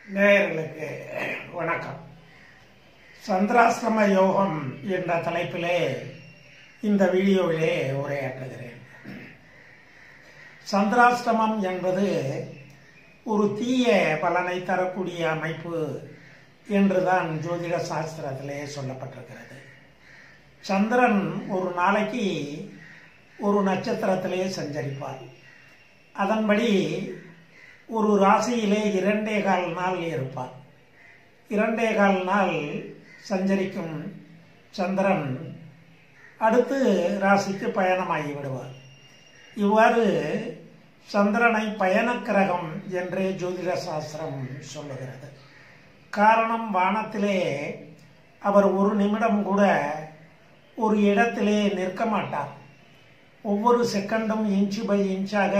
நேயர்களுக்கு வணக்கம் சந்திராசிரம யோகம் என்ற தலைப்பிலே இந்த வீடியோவிலே உரையாற்றுகிறேன் சந்திராஷ்டமம் என்பது ஒரு தீய பலனை தரக்கூடிய அமைப்பு என்றுதான் ஜோதிட சாஸ்திரத்திலே சொல்லப்பட்டிருக்கிறது சந்திரன் ஒரு நாளைக்கு ஒரு நட்சத்திரத்திலே சஞ்சரிப்பார் அதன்படி ஒரு ராசியிலே இரண்டே கால் நாள் இருப்பார் இரண்டே கால் நாள் சஞ்சரிக்கும் சந்திரன் அடுத்து ராசிக்கு பயணமாகி விடுவார் இவ்வாறு சந்திரனை பயணக்கிரகம் என்றே ஜோதிட சாஸ்திரம் சொல்லுகிறது காரணம் வானத்திலே அவர் ஒரு நிமிடம் கூட ஒரு இடத்திலே நிற்க மாட்டார் ஒவ்வொரு செகண்டும் இன்ச்சு பை இன்ச்சாக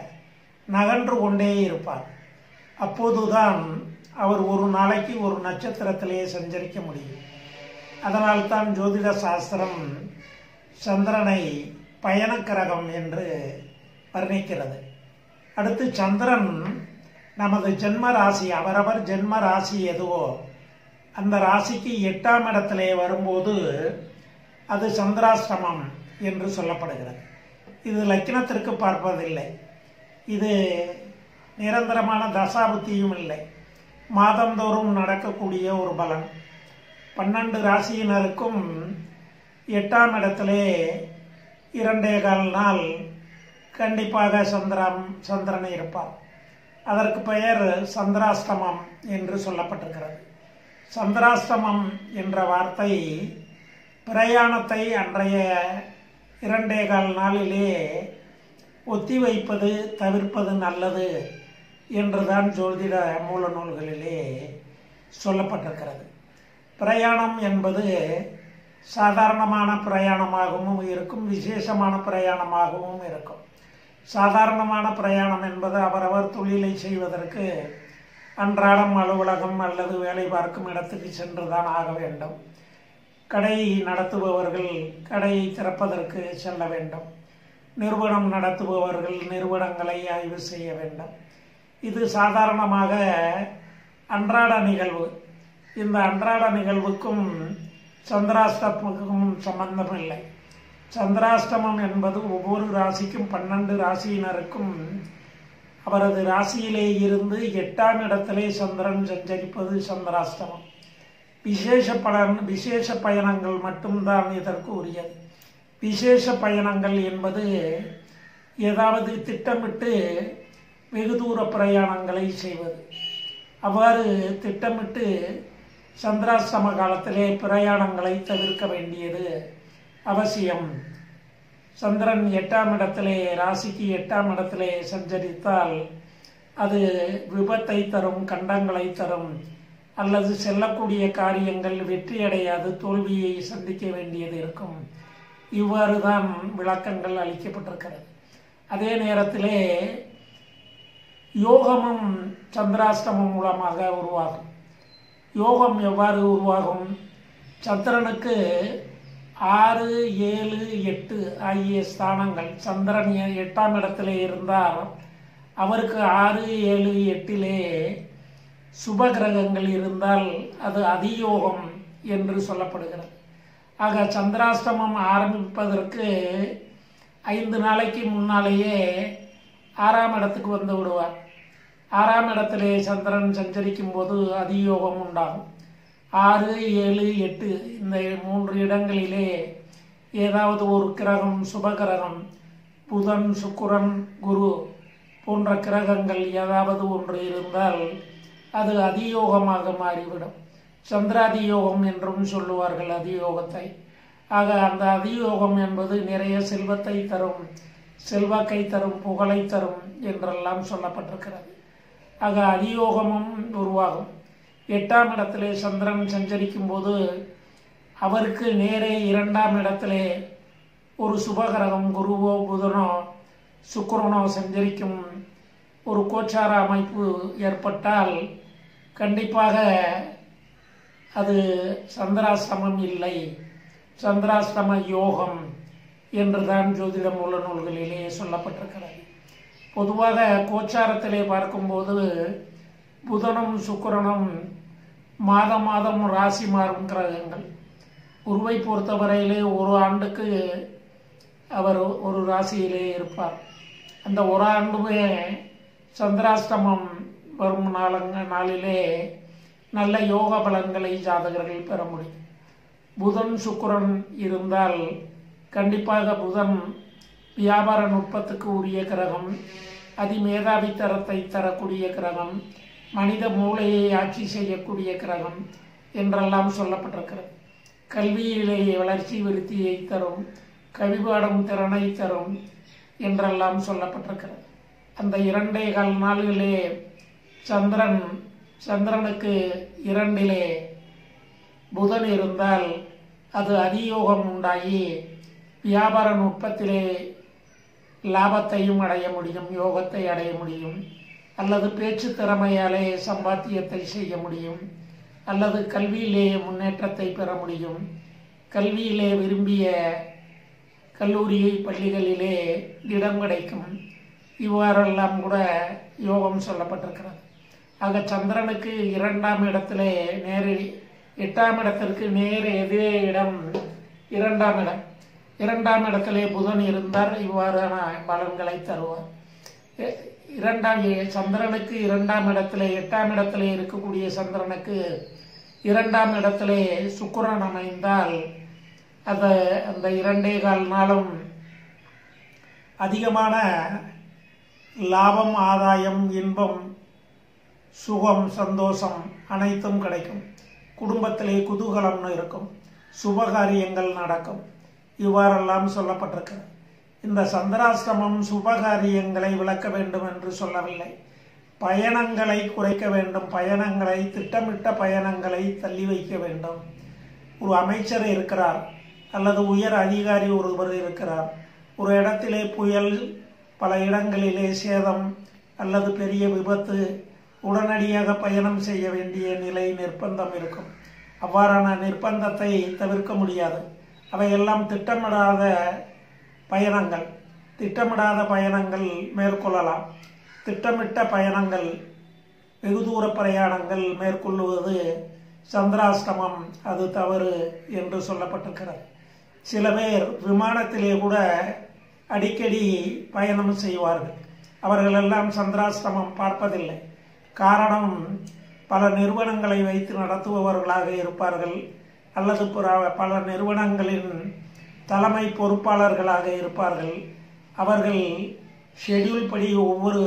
நகன்று கொண்டே இருப்பார் அப்போதுதான் அவர் ஒரு நாளைக்கு ஒரு நட்சத்திரத்திலே சஞ்சரிக்க முடியும் அதனால்தான் ஜோதிட சாஸ்திரம் சந்திரனை பயணக்கிரகம் என்று வர்ணிக்கிறது அடுத்து சந்திரன் நமது ஜென்ம ராசி அவரவர் ஜென்ம ராசி எதுவோ அந்த ராசிக்கு எட்டாம் இடத்திலே வரும்போது அது சந்திராஷ்டமம் என்று சொல்லப்படுகிறது இது லக்கினத்திற்கு பார்ப்பதில்லை இது நிரந்தரமான தசாபுத்தியும் இல்லை மாதந்தோறும் நடக்கக்கூடிய ஒரு பலன் பன்னெண்டு ராசியினருக்கும் எட்டாம் இடத்திலே இரண்டே கால் நாள் கண்டிப்பாக சந்திரம் சந்திரன் இருப்பார் அதற்கு பெயர் சந்திராஷ்டமம் என்று சொல்லப்பட்டிருக்கிறது சந்திராஷ்டமம் என்ற வார்த்தை பிரயாணத்தை அன்றைய இரண்டே கால் நாளிலே ஒத்தி வைப்பது தவிர்ப்பது நல்லது என்றுதான் ஜோதிட மூல நூல்களிலே சொல்லப்பட்டிருக்கிறது பிரயாணம் என்பது சாதாரணமான பிரயாணமாகவும் இருக்கும் விசேஷமான பிரயாணமாகவும் இருக்கும் சாதாரணமான பிரயாணம் என்பது அவரவர் தொழிலை செய்வதற்கு அன்றாடம் அலுவலகம் அல்லது வேலை பார்க்கும் இடத்துக்கு சென்றுதான் ஆக வேண்டும் கடை நடத்துபவர்கள் கடையை திறப்பதற்கு செல்ல வேண்டும் நிறுவனம் நடத்துபவர்கள் நிறுவனங்களை ஆய்வு செய்ய வேண்டும் இது சாதாரணமாக அன்றாட நிகழ்வு இந்த அன்றாட நிகழ்வுக்கும் சந்திராஷ்டமுக்கும் சம்பந்தம் இல்லை சந்திராஷ்டமம் என்பது ஒவ்வொரு ராசிக்கும் பன்னெண்டு ராசியினருக்கும் அவரது ராசியிலே இருந்து எட்டாம் இடத்திலே சந்திரன் சஞ்சரிப்பது சந்திராஷ்டமம் விசேஷ பலன் விசேஷ பயணங்கள் மட்டும்தான் இதற்கு உரியது விசேஷ பயணங்கள் என்பது ஏதாவது திட்டமிட்டு வெகு தூர பிரயாணங்களை செய்வது அவ்வாறு திட்டமிட்டு சந்திராசிரம காலத்திலே பிரயாணங்களை தவிர்க்க வேண்டியது அவசியம் சந்திரன் எட்டாம் இடத்திலே ராசிக்கு எட்டாம் இடத்திலே சஞ்சரித்தால் அது விபத்தை தரும் கண்டங்களை தரும் அல்லது செல்லக்கூடிய காரியங்கள் வெற்றியடையாது தோல்வியை சந்திக்க வேண்டியது இருக்கும் இவ்வாறு தான் விளக்கங்கள் அளிக்கப்பட்டிருக்கிறது அதே நேரத்திலே யோகமும் சந்திராஷ்டமம் மூலமாக உருவாகும் யோகம் எவ்வாறு உருவாகும் சந்திரனுக்கு ஆறு ஏழு எட்டு ஆகிய ஸ்தானங்கள் சந்திரன் எட்டாம் இடத்திலே இருந்தால் அவருக்கு ஆறு ஏழு எட்டிலே சுப கிரகங்கள் இருந்தால் அது அதியோகம் என்று சொல்லப்படுகிறது ஆக சந்திராஷ்டமம் ஆரம்பிப்பதற்கு ஐந்து நாளைக்கு முன்னாலேயே ஆறாம் இடத்துக்கு வந்து விடுவார் ஆறாம் இடத்திலே சந்திரன் சஞ்சரிக்கும் போது அதியோகம் உண்டாகும் ஆறு ஏழு எட்டு இந்த மூன்று இடங்களிலே ஏதாவது ஒரு கிரகம் சுப கிரகம் புதன் சுக்குரன் குரு போன்ற கிரகங்கள் ஏதாவது ஒன்று இருந்தால் அது அதியோகமாக மாறிவிடும் சந்திராதியோகம் என்றும் சொல்லுவார்கள் அதியோகத்தை ஆக அந்த அதியோகம் என்பது நிறைய செல்வத்தை தரும் செல்வாக்கை தரும் புகழை தரும் என்றெல்லாம் சொல்லப்பட்டிருக்கிறது ஆக அதியோகமும் உருவாகும் எட்டாம் இடத்திலே சந்திரன் சஞ்சரிக்கும் போது அவருக்கு நேரே இரண்டாம் இடத்திலே ஒரு சுபகிரகம் குருவோ புதனோ சுக்கரனோ சஞ்சரிக்கும் ஒரு கோச்சார அமைப்பு ஏற்பட்டால் கண்டிப்பாக அது சந்திராசிரமம் இல்லை சந்திராசிரம யோகம் என்றுதான் ஜோதிட மூல நூல்களிலே சொல்லப்பட்டிருக்கிறது பொதுவாக கோச்சாரத்திலே பார்க்கும்போது புதனும் சுக்கிரனும் மாதம் மாதம் ராசி மாறும் கிரகங்கள் குருவை பொறுத்தவரையிலே ஒரு ஆண்டுக்கு அவர் ஒரு ராசியிலே இருப்பார் அந்த ஒரு ஆண்டுமே சந்திராஷ்டமம் வரும் நாளங்க நாளிலே நல்ல யோக பலன்களை ஜாதகர்கள் பெற முடியும் புதன் சுக்கிரன் இருந்தால் கண்டிப்பாக புதன் வியாபார நுட்பத்துக்கு உரிய கிரகம் அதிமேதாவித்தரத்தை தரக்கூடிய கிரகம் மனித மூளையை ஆட்சி செய்யக்கூடிய கிரகம் என்றெல்லாம் சொல்லப்பட்டிருக்கிறது கல்வியிலேயே வளர்ச்சி விருத்தியை தரும் கவிபாடும் திறனை தரும் என்றெல்லாம் சொல்லப்பட்டிருக்கிறது அந்த இரண்டே கால் நாள்களே சந்திரன் சந்திரனுக்கு இரண்டிலே புதன் இருந்தால் அது அதியோகம் உண்டாகி வியாபார நுட்பத்திலே லாபத்தையும் அடைய முடியும் யோகத்தை அடைய முடியும் அல்லது பேச்சு திறமையாலே சம்பாத்தியத்தை செய்ய முடியும் அல்லது கல்வியிலே முன்னேற்றத்தை பெற முடியும் கல்வியிலே விரும்பிய கல்லூரி பள்ளிகளிலே இடம் கிடைக்கும் இவ்வாறெல்லாம் கூட யோகம் சொல்லப்பட்டிருக்கிறது ஆக சந்திரனுக்கு இரண்டாம் இடத்திலே நேரடி எட்டாம் இடத்திற்கு நேர் எதிரே இடம் இரண்டாம் இடம் இரண்டாம் இடத்திலே புதன் இருந்தார் இவ்வாறான பலன்களை தருவார் எ- இரண்டாம் எ- சந்திரனுக்கு இரண்டாம் இடத்திலே எட்டாம் இடத்திலே இருக்கக்கூடிய சந்திரனுக்கு இரண்டாம் இடத்திலே சுக்கிரன் அமைந்தால் அந்த அந்த இரண்டே கால் நாளும் அதிகமான லாபம் ஆதாயம் இன்பம் சுகம் சந்தோஷம் அனைத்தும் கிடைக்கும் குடும்பத்திலே குதூகலம்னு இருக்கும் சுபகாரியங்கள் நடக்கும் இவ்வாறெல்லாம் சொல்லப்பட்டிருக்கிறது இந்த சந்திராஷ்டமம் சுபகாரியங்களை விளக்க வேண்டும் என்று சொல்லவில்லை பயணங்களை குறைக்க வேண்டும் பயணங்களை திட்டமிட்ட பயணங்களை தள்ளி வைக்க வேண்டும் ஒரு அமைச்சர் இருக்கிறார் அல்லது உயர் அதிகாரி ஒருவர் இருக்கிறார் ஒரு இடத்திலே புயல் பல இடங்களிலே சேதம் அல்லது பெரிய விபத்து உடனடியாக பயணம் செய்ய வேண்டிய நிலை நிர்பந்தம் இருக்கும் அவ்வாறான நிர்பந்தத்தை தவிர்க்க முடியாது அவையெல்லாம் திட்டமிடாத பயணங்கள் திட்டமிடாத பயணங்கள் மேற்கொள்ளலாம் திட்டமிட்ட பயணங்கள் வெகு தூர பிரயாணங்கள் மேற்கொள்ளுவது சந்திராஷ்டமம் அது தவறு என்று சொல்லப்பட்டிருக்கிறது சில பேர் விமானத்திலே கூட அடிக்கடி பயணம் செய்வார்கள் அவர்கள் எல்லாம் சந்திராஷ்டமம் பார்ப்பதில்லை காரணம் பல நிறுவனங்களை வைத்து நடத்துபவர்களாக இருப்பார்கள் அல்லது பிற- பல நிறுவனங்களின் தலைமை பொறுப்பாளர்களாக இருப்பார்கள் அவர்கள் ஷெட்யூல் படி ஒவ்வொரு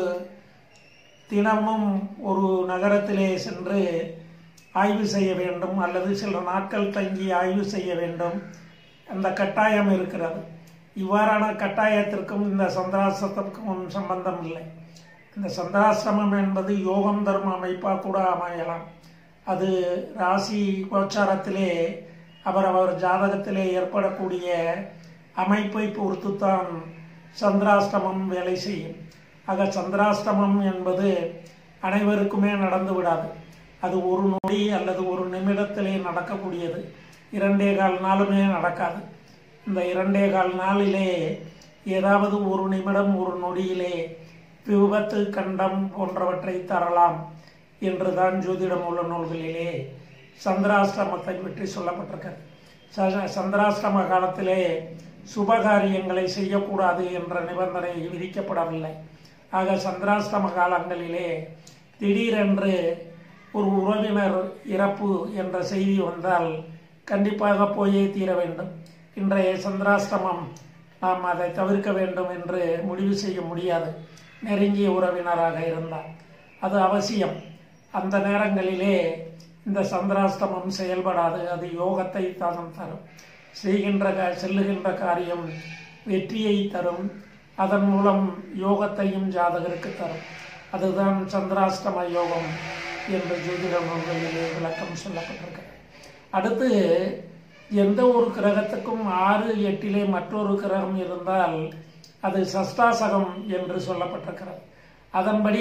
தினமும் ஒரு நகரத்திலே சென்று ஆய்வு செய்ய வேண்டும் அல்லது சில நாட்கள் தங்கி ஆய்வு செய்ய வேண்டும் அந்த கட்டாயம் இருக்கிறது இவ்வாறான கட்டாயத்திற்கும் இந்த சந்திராசிரமத்திற்கும் சம்பந்தம் இல்லை இந்த சந்திராசிரமம் என்பது யோகம் தரும் அமைப்பாக கூட அமையலாம் அது ராசி கோச்சாரத்திலே அவரவர் ஜாதகத்திலே ஏற்படக்கூடிய அமைப்பை பொறுத்துத்தான் சந்திராஷ்டமம் வேலை செய்யும் ஆக சந்திராஷ்டமம் என்பது அனைவருக்குமே நடந்து விடாது அது ஒரு நொடி அல்லது ஒரு நிமிடத்திலே நடக்கக்கூடியது இரண்டே கால் நாளுமே நடக்காது இந்த இரண்டே கால் நாளிலே ஏதாவது ஒரு நிமிடம் ஒரு நொடியிலே விபத்து கண்டம் போன்றவற்றை தரலாம் என்றுதான் ஜோதிடம் உள்ள நூல்களிலே சந்திராஷ்டமத்தை பற்றி சொல்லப்பட்டிருக்கிறது ச- சந்திராஷ்டம காலத்திலே சுபகாரியங்களை செய்யக்கூடாது என்ற நிபந்தனை விதிக்கப்படவில்லை ஆக சந்திராஷ்டம காலங்களிலே திடீரென்று ஒரு உறவினர் இறப்பு என்ற செய்தி வந்தால் கண்டிப்பாக போயே தீர வேண்டும் இன்றைய சந்திராஷ்டமம் நாம் அதை தவிர்க்க வேண்டும் என்று முடிவு செய்ய முடியாது நெருங்கிய உறவினராக இருந்தால் அது அவசியம் அந்த நேரங்களிலே இந்த சந்திராஷ்டமம் செயல்படாது அது யோகத்தை தான் தரும் செய்கின்ற கா- செல்லுகின்ற காரியம் வெற்றியை தரும் அதன் மூலம் யோகத்தையும் ஜாதகருக்கு தரும் அதுதான் சந்திராஷ்டம யோகம் என்று ஜோதிட நூல்களிலே விளக்கம் சொல்லப்பட்டிருக்கிறது அடுத்து எந்த ஒரு கிரகத்துக்கும் ஆறு எட்டிலே மற்றொரு கிரகம் இருந்தால் அது சஷ்டாசகம் என்று சொல்லப்பட்டிருக்கிறது அதன்படி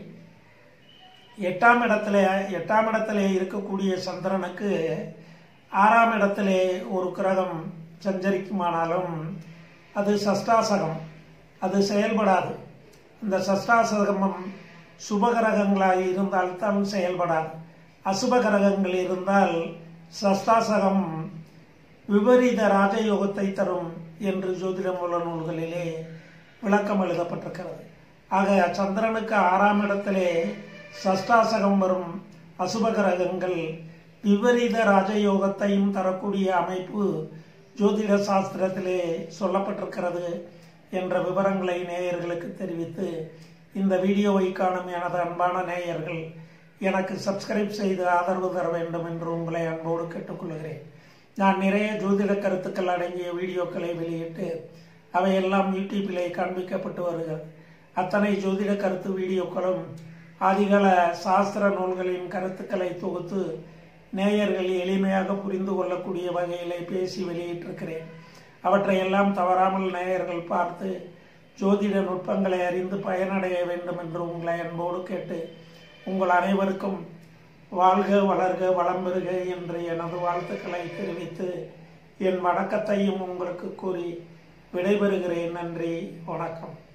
எட்டாம் இடத்துல எட்டாம் இடத்திலே இருக்கக்கூடிய சந்திரனுக்கு ஆறாம் இடத்திலே ஒரு கிரகம் சஞ்சரிக்குமானாலும் அது சஷ்டாசகம் அது செயல்படாது இந்த சஷ்டாசகமம் சுபகிரகங்களாக இருந்தால் தான் செயல்படாது அசுபகிரகங்கள் இருந்தால் சஸ்தாசகம் விபரீத ராஜயோகத்தை தரும் என்று ஜோதிட மூல நூல்களிலே விளக்கம் எழுதப்பட்டிருக்கிறது ஆக சந்திரனுக்கு ஆறாம் இடத்திலே சஷ்டாசகம் வரும் அசுப கிரகங்கள் விபரீத ராஜயோகத்தையும் தரக்கூடிய அமைப்பு ஜோதிட சாஸ்திரத்திலே சொல்லப்பட்டிருக்கிறது என்ற விவரங்களை நேயர்களுக்கு தெரிவித்து இந்த வீடியோவை காணும் எனது அன்பான நேயர்கள் எனக்கு சப்ஸ்கிரைப் செய்து ஆதரவு தர வேண்டும் என்று உங்களை அன்போடு கேட்டுக்கொள்கிறேன் நான் நிறைய ஜோதிட கருத்துக்கள் அடங்கிய வீடியோக்களை வெளியிட்டு அவையெல்லாம் யூடியூப்பிலே காண்பிக்கப்பட்டு வருகிறது அத்தனை ஜோதிட கருத்து வீடியோக்களும் ஆதிகால சாஸ்திர நூல்களின் கருத்துக்களை தொகுத்து நேயர்கள் எளிமையாக புரிந்து கொள்ளக்கூடிய வகையிலே பேசி வெளியிட்டிருக்கிறேன் அவற்றையெல்லாம் தவறாமல் நேயர்கள் பார்த்து ஜோதிட நுட்பங்களை அறிந்து பயனடைய வேண்டும் என்று உங்களை அன்போடு கேட்டு உங்கள் அனைவருக்கும் வாழ்க வளர்க வளம் பெறுக என்று எனது வாழ்த்துக்களை தெரிவித்து என் வணக்கத்தையும் உங்களுக்கு கூறி விடைபெறுகிறேன் நன்றி வணக்கம்